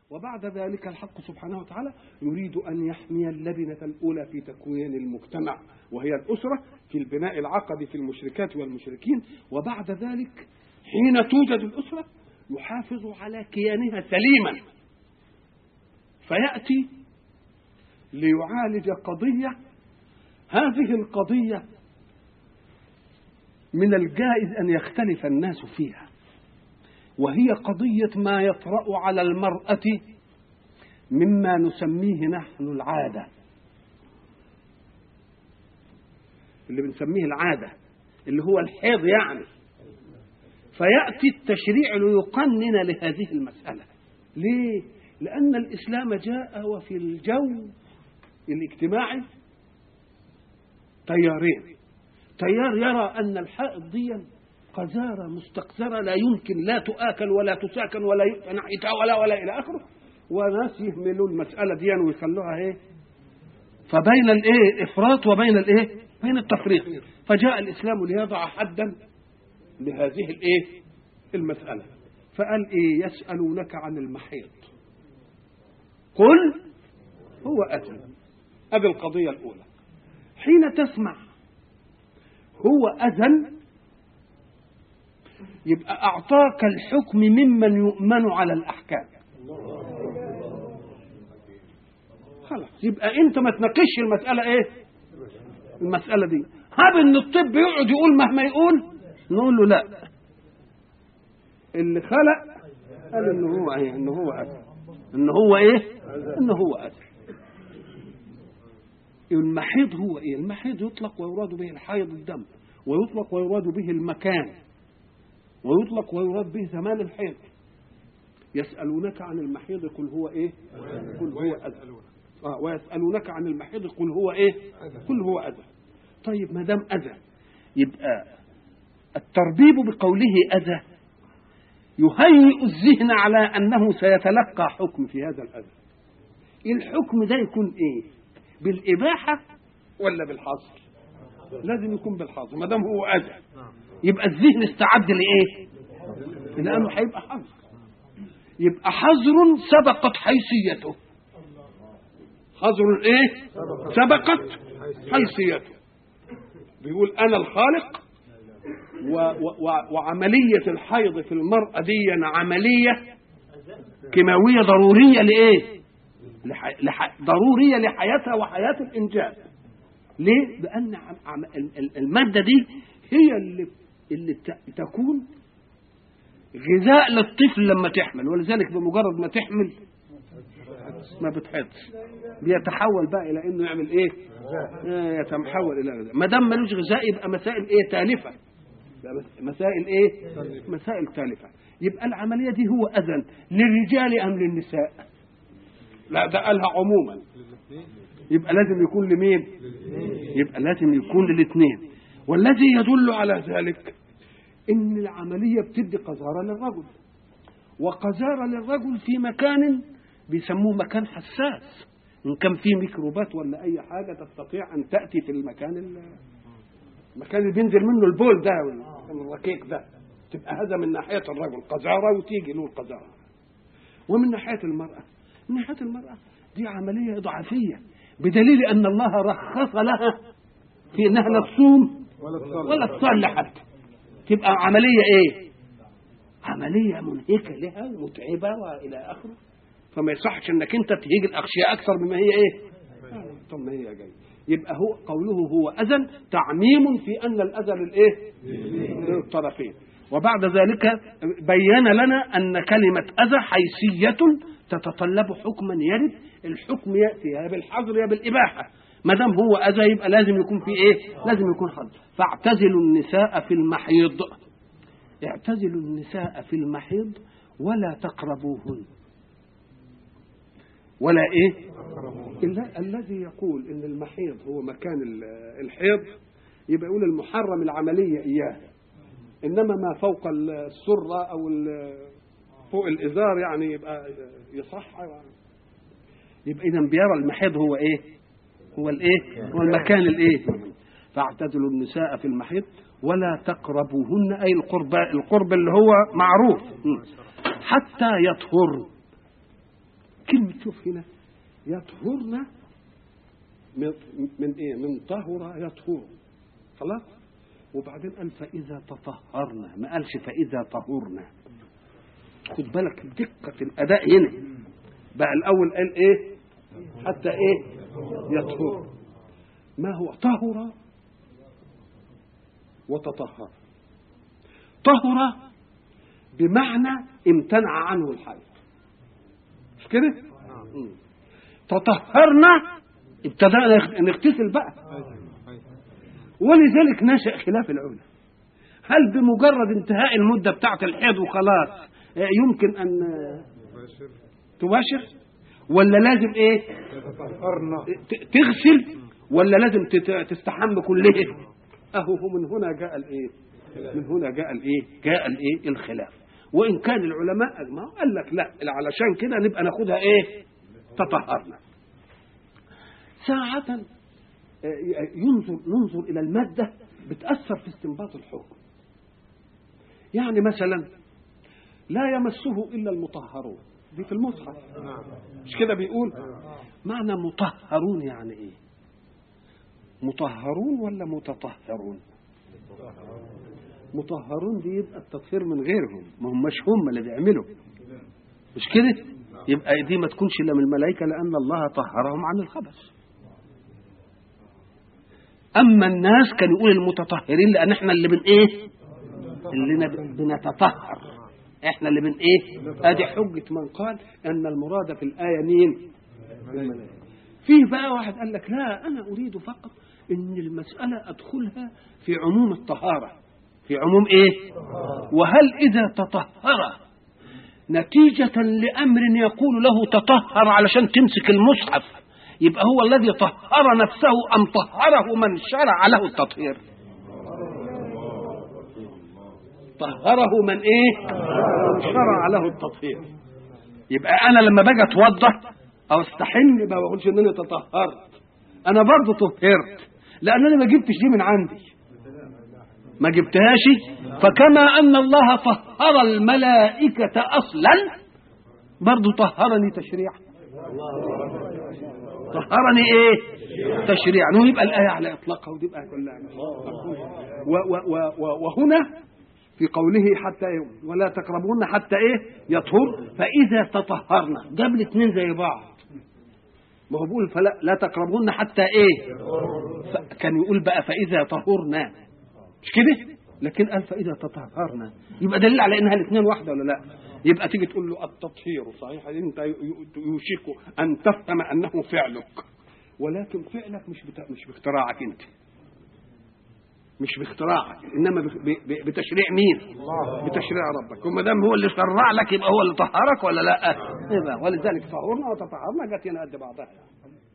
وبعد ذلك الحق سبحانه وتعالى يريد أن يحمي اللبنة الأولى في تكوين المجتمع وهي الأسرة في البناء العقدي في المشركات والمشركين وبعد ذلك حين توجد الأسرة يحافظ على كيانها سليما فيأتي ليعالج قضية هذه القضية من الجائز أن يختلف الناس فيها وهي قضية ما يطرأ على المرأة مما نسميه نحن العادة اللي بنسميه العادة اللي هو الحيض يعني فيأتي التشريع ليقنن لهذه المسألة ليه؟ لأن الإسلام جاء وفي الجو الاجتماعي تيارين تيار يرى أن الحائض دي قذارة مستقذرة لا يمكن لا تؤكل ولا تساكن ولا يؤتى ناحيتها ولا ولا إلى آخره وناس يهملوا المسألة دي ويخلوها إيه فبين الإيه الإفراط وبين الإيه بين التفريط فجاء الإسلام ليضع حدا لهذه الإيه المسألة فقال إيه يسألونك عن المحيط قل هو أذى هذه القضية الأولى حين تسمع هو أذن يبقى أعطاك الحكم ممن يؤمن على الأحكام خلاص يبقى أنت ما تناقشش المسألة إيه المسألة دي هاب إن الطب يقعد يقول مهما يقول نقول له لا اللي خلق قال إن هو إيه إن هو أذى إن هو إيه إن هو أذى المحيض هو ايه المحيض يطلق ويراد به الحيض الدم ويطلق ويراد به المكان ويطلق ويراد به زمان الحيض يسألونك عن المحيض قل هو ايه قل هو أذى آه ويسألونك عن المحيض قل هو ايه قل هو أذى طيب ما دام أذى يبقى التربيب بقوله أذى يهيئ الذهن على أنه سيتلقى حكم في هذا الأذى الحكم ده يكون ايه بالإباحة ولا بالحظر لازم يكون بالحظر ما دام هو أذى يبقى الذهن استعد لإيه لأنه هيبقى حظر يبقى حظر سبقت حيثيته حظر إيه سبقت حيثيته بيقول أنا الخالق و و وعملية الحيض في المرأة دي عملية كيماوية ضرورية لإيه لح... لح... ضروريه لحياتها وحياه الانجاب ليه لان عم... عم... الماده دي هي اللي اللي ت... تكون غذاء للطفل لما تحمل ولذلك بمجرد ما تحمل ما بتحطش بيتحول بقى الى انه يعمل ايه آه يتحول الى غذاء ما دام ملوش غذاء يبقى مسائل ايه تالفه مسائل ايه مسائل تالفه يبقى العمليه دي هو اذن للرجال ام للنساء لا ده قالها عموما يبقى لازم يكون لمين يبقى لازم يكون للاثنين والذي يدل على ذلك ان العمليه بتدي قذاره للرجل وقذاره للرجل في مكان بيسموه مكان حساس ان كان فيه ميكروبات ولا اي حاجه تستطيع ان تاتي في المكان المكان اللي بينزل منه البول ده الركيك ده تبقى هذا من ناحيه الرجل قذاره وتيجي له القذاره ومن ناحيه المراه من ناحيه المراه دي عمليه اضعافيه بدليل ان الله رخص لها في انها لا تصوم ولا تصلي حتى تبقى عمليه ايه عمليه منهكه لها ومتعبه والى اخره فما يصحش انك انت تهيج الاغشياء اكثر مما هي ايه طب ما هي جايه يبقى هو قوله هو اذى تعميم في ان الاذى للايه للطرفين وبعد ذلك بين لنا ان كلمه اذى حيثيه تتطلب حكما يرد الحكم ياتي يا بالحظر يا بالاباحه ما دام هو اذى يبقى لازم يكون في ايه لازم يكون حظر فاعتزلوا النساء في المحيض اعتزلوا النساء في المحيض ولا تقربوهن ولا ايه إلا الذي يقول ان المحيض هو مكان الحيض يبقى يقول المحرم العمليه اياه انما ما فوق السره او فوق الازار يعني يبقى يصح يبقى اذا بيرى المحيض هو ايه هو الايه هو المكان الايه فاعتزلوا النساء في المحيض ولا تقربوهن اي القرب القرب اللي هو معروف حتى يطهر كلمة شوف هنا يطهرن من, من ايه من طهر يطهر خلاص وبعدين قال فإذا تطهرنا ما قالش فإذا طهرنا خد بالك دقة الأداء هنا بقى الأول قال إيه حتى إيه يطهر ما هو طهر وتطهر طهر بمعنى امتنع عنه الحيض مش كده مم. تطهرنا ابتدأنا نغتسل بقى ولذلك نشأ خلاف العلماء هل بمجرد انتهاء المدة بتاعة الحيض وخلاص يمكن أن تباشر ولا لازم ايه ت- تغسل ولا لازم تت- تستحم كله اهو هو من هنا جاء الايه من هنا جاء الايه جاء الايه الخلاف وان كان العلماء اجمعوا قال لك لا علشان كده نبقى ناخدها ايه تطهرنا ساعة آه، ينظر ننظر إلى المادة بتأثر في استنباط الحكم يعني مثلا لا يمسه إلا المطهرون دي في المصحف مش كده بيقول معنى مطهرون يعني إيه مطهرون ولا متطهرون مطهرون دي يبقى التطهير من غيرهم ما هماش هم اللي بيعملوا مش كده يبقى دي ما تكونش الا من الملائكه لان الله طهرهم عن الخبث اما الناس كانوا يقول المتطهرين لان احنا اللي بن ايه اللي نب- بنتطهر احنا اللي بن ايه ادي حجه من قال ان المراد في الايه مين الملائكه فيه بقى واحد قال لك لا انا اريد فقط ان المساله ادخلها في عموم الطهاره في عموم ايه وهل اذا تطهر نتيجة لأمر يقول له تطهر علشان تمسك المصحف يبقى هو الذي طهر نفسه أم طهره من شرع له التطهير طهره من ايه من شرع له التطهير يبقى انا لما باجي اتوضا او استحم ما بقولش ان انا تطهرت انا برضه طهرت لان انا ما جبتش دي من عندي ما جبتهاش فكما ان الله طهر الملائكه اصلا برضه طهرني تشريعا طهرني ايه تشريعا ويبقى الايه على اطلاقها وتبقى كلها و و و و وهنا في قوله حتى إيه؟ ولا تقربون حتى ايه يطهر فاذا تطهرنا جاب الاثنين زي بعض ما هو بيقول فلا لا تقربون حتى ايه ف- كان يقول بقى فاذا طهرنا مش كده لكن قال فاذا تطهرنا يبقى دليل على انها الاثنين واحده ولا لا يبقى تيجي تقول له التطهير صحيح انت ي- ي- يوشك ان تفهم انه فعلك ولكن فعلك مش بتا... مش باختراعك انت مش باختراعك انما بخ- ب... ب... بتشريع مين بتشريع ربك وما دام هو اللي شرع لك يبقى هو اللي طهرك ولا لا يبقى ولذلك طهرنا وتطهرنا جت هنا قد بعضها يعني.